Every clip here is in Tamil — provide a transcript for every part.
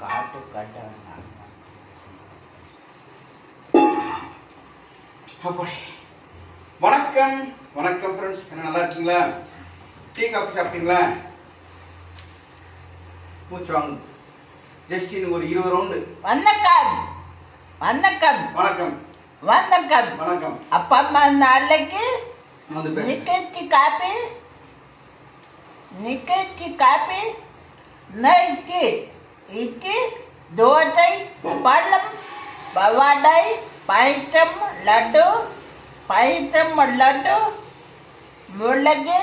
காட்டு காட்டு அப்படி வணக்கம் வணக்கம் ஃப்ரெண்ட்ஸ் என்ன நல்லா இருக்கீங்களா டீ காஃபி சாப்பிட்டீங்களா மூச்சு வாங்க ஜஸ்ட் இன்னும் ஒரு இருபது ரவுண்டு வணக்கம் வணக்கம் வணக்கம் வணக்கம் வணக்கம் அப்பா அம்மா நாளைக்கு நான் வந்து பேசுறேன் நிக்கச்சி காப்பி நிக்கச்சி காப்பி நைட்டு இட்லி தோசை பழம் வடை பாயசம் லட்டு பாயசம் லட்டு மிளகு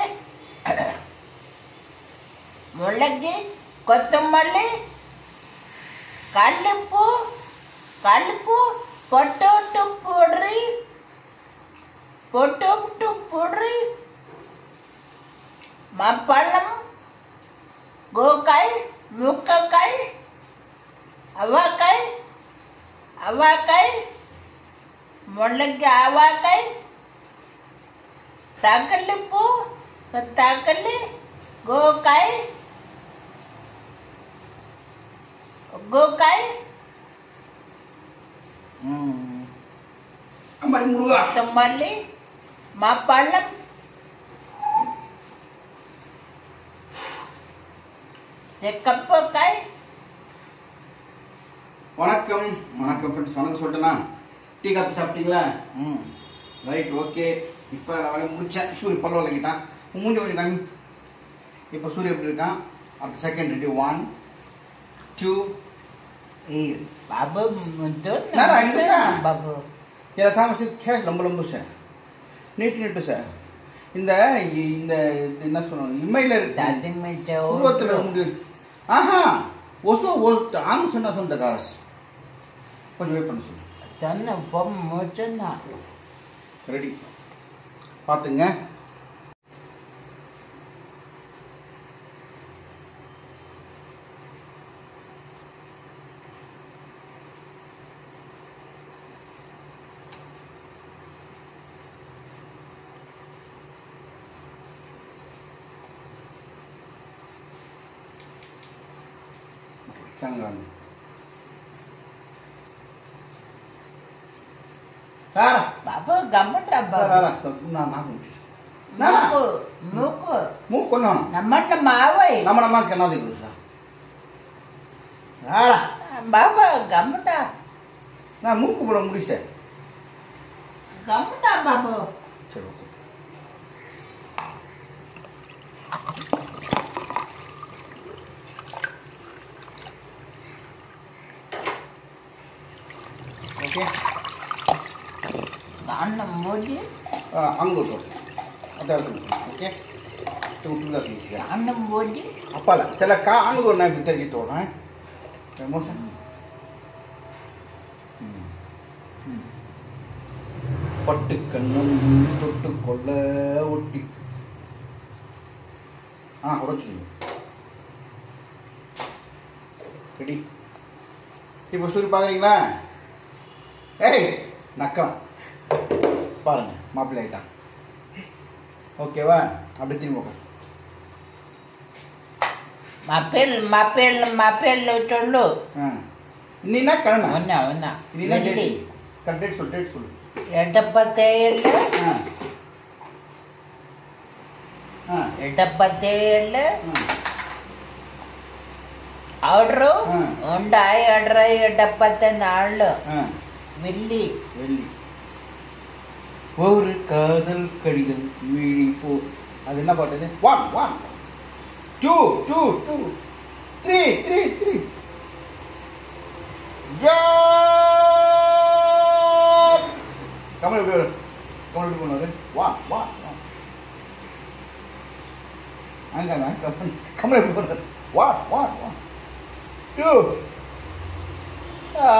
மிளகு கொத்தமல்லி கல்லுப்பு கல்லுப்பு பொட்டோட்டு பொடி பொட்டோட்டு பொடி மாப்பழம் கோக்காய் முக்கக்காய் அவாக்காய் அவாக்காய் முள்ளங்கி அவாக்காய் தக்கல்லி பூ தக்கல்லி கோக்காய் கோக்காய் அம்மாடி முருகா கொத்தமல்லி மாப்பழம் செக்கப்பக்காய் வணக்கம் வணக்கம் ஃப்ரெண்ட்ஸ் வணக்கம் சொல்லிட்டேனா டீ காஃபி சாப்பிட்டீங்களா ம் ரைட் ஓகே இப்போ நான் வேலையை முடிச்சேன் சூரிய பல்ல விளக்கிட்டான் மூஞ்சி கொஞ்சம் காமி இப்போ சூரிய எப்படி இருக்கான் அடுத்த second ready one two Eh, Baba muntun. Nah, nah, itu sah. Baba. ఇలా తామసి கேஷ் லம்ப லம்பு சார் நீட்டு நீட்டு சார் இந்த இந்த இது என்ன சொல்லணும் இம்மையில் இருக்கு Tadi macam உருவத்தில் முடி ஆஹா ஒசோ ஒரு ஆங் சொன்ன சொந்த காரஸ் கொஞ்சம் வெயிட் பண்ண சொல்லு Sana pom macam nak. Ready பார்த்துங்க சாங்கிறாங்க சாரா Baba gambar dah Rara, baba. rara, நான் நான் முடிச்சு Nah. Muku, muku. மூ கொஞ்சம் Nama nama awai. நம்ம நம்ம கண்ணாதி குரு சார் ஆடா Baba gambar dah. நான் மூக்கு போட முடிச்சேன் Gambar dah baba. சரி ஓகே ஓகே Tanam mudi, அங்கோட்டு அதான் ஓகே விட்டுලා తీసిగా tanam mudi. అప్పాల తెల్ల కా అంగు నా బిద్దరికి తోడ ఎమోషన్ பட்டு கண்ணம் தொட்டு கொள்ள ஒட்டி ஆ உடச்சு ரெடி இப்போ சூரி பார்க்குறீங்களா ஏய் நக்கலாம் பாருங்க மாப்பிள்ளை ஆயிட்டான் ஓகேவா அப்படி திரும்பி உட்காரு Mapil, mapil, mapil dulu. ஆ இன்னின்னா கிழமை Mana, mana. இன்னின்னா Jadi, டேட் கரெக்ட் டேட் சொல்லு டேட் சொல்லு எட்டப்பத்தேழு ஆ ஆ ಎಡಪತ್ತೇಳು ஆ ಆರ್ಡ್ರು ಹ್ಮ್. ಉಂಡಾಯಿ ಅಡ್ರ ಎಡಪ್ಪತ್ತ ನಾಳು ஆ ಮಿಲ್ಲಿ வெள்ளி ஒரு காதல் கடிதம் விழி போ அது என்ன பாட்டு இது one one two two two three three three Kamal எப்படி வரும்? கமல் எப்படி பண்ணுவாரு ஒன் ஒன் ஒன் அங்க கமல் கமல் எப்படி பண்ணுவாரு ஒன் ஒன் ஒன் டூ ஆ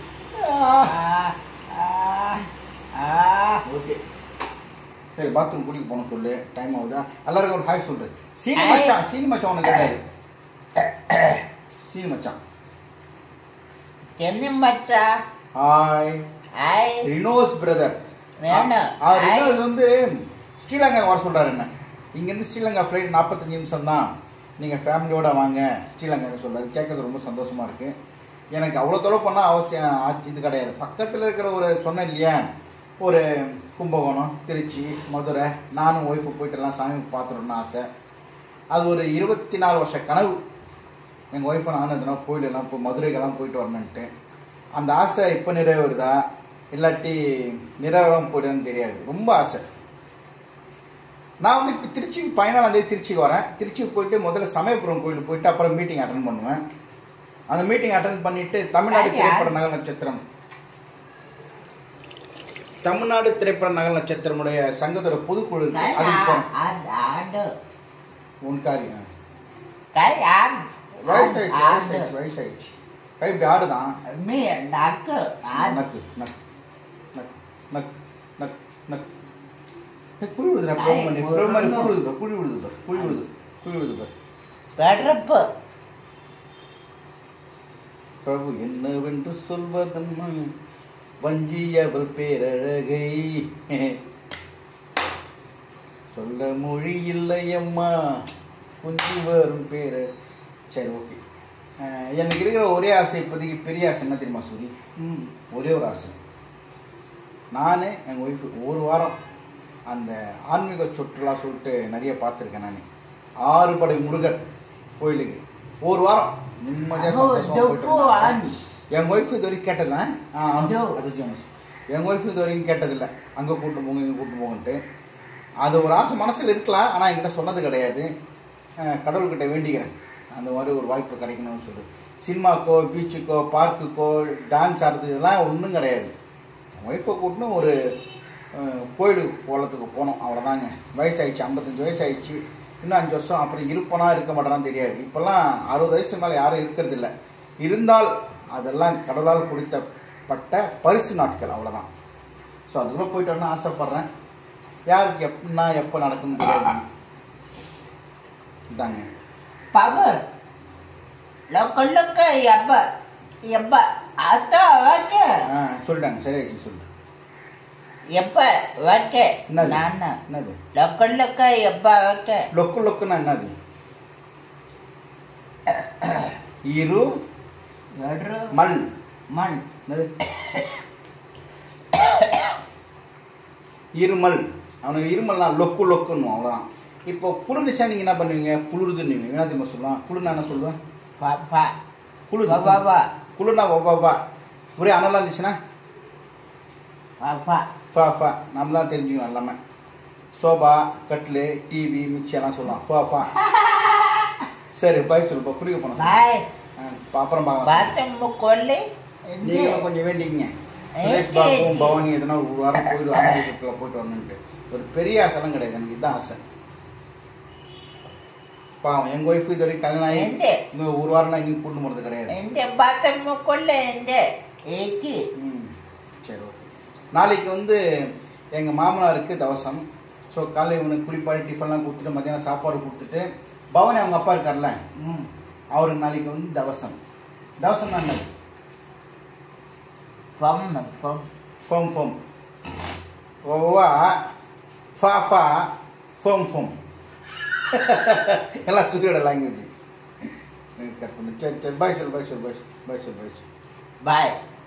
ஆ ஓகே சரி பாத்ரூம் குடிக்க போகணும் சொல்லு டைம் ஆகுதா எல்லாருக்கும் ஒரு ஹாய் சொல்லு சீனி Hi. மச்சான் சீனி மச்சான் உனக்கு கேட்டாரு சீனி மச்சான் ಚೆನ್ನಿ ಮಚ್ಚ ஹாய் ಆಯ್ ரினோஸ் பிரதர் வேணும். ரினோஸ் வந்து ஸ்ரீலங்கா வர சொல்றாரு என்ன இங்கேருந்து ஸ்ரீலங்கா ஃப்ளைட் நாற்பத்தஞ்சு நிமிஷம் தான் நீங்கள் ஃபேமிலியோட வாங்க ஸ்ரீலங்கா சொல்றாரு கேட்கறது ரொம்ப சந்தோஷமா இருக்கு எனக்கு அவ்வளோ தொலை பண்ணால் அவசியம் ஆ- இது கிடையாது பக்கத்தில் இருக்கிற ஒரு சொன்னேன் இல்லையா ஒரு கும்பகோணம் திருச்சி மதுரை நானும் ஒய்ஃபு போயிட்டு எல்லாம் சாமி பார்த்துடணும்னு ஆசை அது ஒரு இருபத்தி நாலு வருஷ கனவு எங்கள் ஒய்ஃபை நானும் எதனா கோயிலெல்லாம் இப்போ மதுரைக்கெல்லாம் போயிட்டு வரணுன்ட்டு அந்த ஆசை இப்போ நிறைவேறுதா இல்லாட்டி நிறைவேறாம போயிடுதுன்னு தெரியாது ரொம்ப ஆசை நான் வந்து இப்போ திருச்சி பதினாலாம் தேதி திருச்சிக்கு வரேன் திருச்சிக்கு போயிட்டு முதல்ல சமயபுரம் கோயிலுக்கு போயிட்டு அப்புறம் மீட்டிங் அட்டன் பண்ணுவேன் அந்த மீட்டிங் அட்டன் பண்ணிட்டு தமிழ்நாடு யார்? திரைப்பட நகர் நட்சத்திரம் தமிழ்நாடு திரைப்பட நகர் நட்சத்திரமுடைய சங்கத்தோட பொதுக்குழு இருக்கு அதுக்கு போறேன் ஆடு ஆடு உன் காரியம் கை ஆடு வயசாயிடுச்சு ஆடு வயசாயிடுச்சு வயசாயிடுச்சு கை இப்படி ஆடுதான் மீ நக்கு ஆடு நக்கு நக்கு நக்கு நக்கு நக்கு நக்கு ஏய், குழி விழுதுடா ஐ, ப்ரோம் பண்ணி ப்ரோம் மாதிரி ஒரு குழி விழுது பாரு, குழி விழுது பாரு, குழி விழுது குழி விழுது பாரு. வெடுப்பு பிரபு என்னவென்று சொல்வதம்மா வஞ்சியவள் பேரழகை சொல்ல மொழி இல்லையம்மா கொஞ்சி வரும் பேர சரி ஓகே எனக்கு இருக்கிற ஒரே ஆசை இப்போதைக்கு பெரிய ஆசை என்ன தெரியுமா சூரி ம் ஒரே ஒரு ஆசை நான் எங்கள் ஒய்ஃபு ஒரு வாரம் அந்த ஆன்மீக சுற்றுலா சொல்லிட்டு நிறைய பார்த்துருக்கேன் நான் ஆறு படை முருகர் கோயிலுக்கு ஒரு வாரம் நிம்மதியாக அப்போ சந்தோஷமா போயிட்டு டொப்பு வந்தேன். ஆணி. என் ஒய்ஃப் இது வரைக்கும் கேட்டதில்ல ஆ இதோ. அது ஜோனஸ் என் ஒய்ஃப் இது வரைக்கும் கேட்டதில்லை அங்கே கூட்டு போங்க இங்கே கூட்டு போங்கன்ட்டு அது ஒரு ஆசை மனசில் இருக்கலாம் ஆனால் என்கிட்ட சொன்னது கிடையாது அஹ் கடவுள்கிட்ட வேண்டிக்கிறேன் அந்த மாதிரி ஒரு வாய்ப்பு கிடைக்கணும்னு சொல்லி சினிமாக்கோ பீச்சுக்கோ பார்க்குக்கோ டான்ஸ் ஆடுறது இதெல்லாம் ஒன்றும் கிடையாது ஒய்ஃபை கூட்டினு ஒரு அஹ், கோயிலுக்கு போகிறதுக்கு போனோம் அவ்வளோதாங்க வயசாயிடுச்சு ஐம்பத்தஞ்சு வயசாயிடுச்சு இன்னும் அஞ்சு வருஷம் அப்புறம் இருப்பனா இருக்க மாட்டானான்னு தெரியாது இப்போல்லாம் அறுபது வயசு மேலே யாரும் இருக்கிறது இல்ல இருந்தால் அதெல்லாம் கடவுளால் கொடுத்தப்பட்ட பரிசு நாட்கள் அவ்வளோதான் ஸோ அதுக்குள்ளே போயிட்டு வரணும்னு ஆசைப்பட்றேன் யாருக்கு எப்படின்னா எப்போ நடக்கும்னு தெரியாது இதாங்க பவர் லொக்க லொக்க எப்ப எப்ப அத்தா ஓகே ஆ சொல்லிட்டாங்க சரியாச்சு சொல்லிட்டு எப்ப ஓகே என்னது நான் என்னது லொக்க லொக்க எப்ப ஓகே லொக்கு லொக்குன்னா என்னது இரு எடு மல் மண் என்னது இருமல் அவனுக்கு இருமல்னா லொக்கு லொக்குன்னு அவ்வளோதான் இப்போ குளிர்ந்துச்சா நீங்கள் என்ன பண்ணுவீங்க குளிருதுன்னு என்ன தெரியுமா சொல்லலாம் குளிர்னா என்ன சொல்லுவேன் பா பா குளிர் வா, வா, வா. குளிர்னா வா வா ஒரே அனலாக இருந்துச்சுன்னா பா பா ஃபா ஃபா நம்ம தான் தெரிஞ்சுக்கணும் எல்லாமே சோபா கட்லு டிவி மிக்சி எல்லாம் சொல்லலாம் ஃபா ஃபா சரி பாய் சொல்லுப்பா குளிக்க போனோம் பாய் அப்புறம் பார்க்கலாம் பாத்தம் கொல்லி நீங்களும் கொஞ்சம் வேண்டிங்க சுரேஷ் ஏய், பாபுவும் ஏய். பவானி எதனா ஒரு வாரம் போயிட்டு ஆன்மீக சுற்றுலா போயிட்டு வரணுன்ட்டு ஒரு பெரிய ஆசைலாம் கிடையாது எனக்கு இதுதான் ஆசை பாவம் எங்கள் ஒய்ஃபு இது வரைக்கும் கல்யாணம் ஆகி எந்த? இன்னும் ஒரு வாரம்லாம் எங்கேயும் கூட்டு போகிறது கிடையாது எந்த பாத்தம் கொல்ல எந்த ஏக்கி ம் சரி ஓகே நாளைக்கு வந்து எங்கள் மாமனாருக்கு தவசம் ஸோ காலையில் இவனுக்கு குளிப்பாடி டிஃபன்லாம் கொடுத்துட்டு மத்தியானம் சாப்பாடு கொடுத்துட்டு பவனி அவங்க அப்பா இருக்கார்ல ம் அவருக்கு நாளைக்கு வந்து தவசம் தவசம் என்னது ஃபம் ஃபம் ஃபோம் ஃபோம் ஓவா ஃபா ஃபா ஃபோம் ஃபோம் எல்லாம் சுற்றியோட லாங்குவேஜ் கட் பண்ணு சரி சரி பாய் சொல் பாய் சொல் பாய் சொல் பாய் சொல் பாய் சொல் பாய்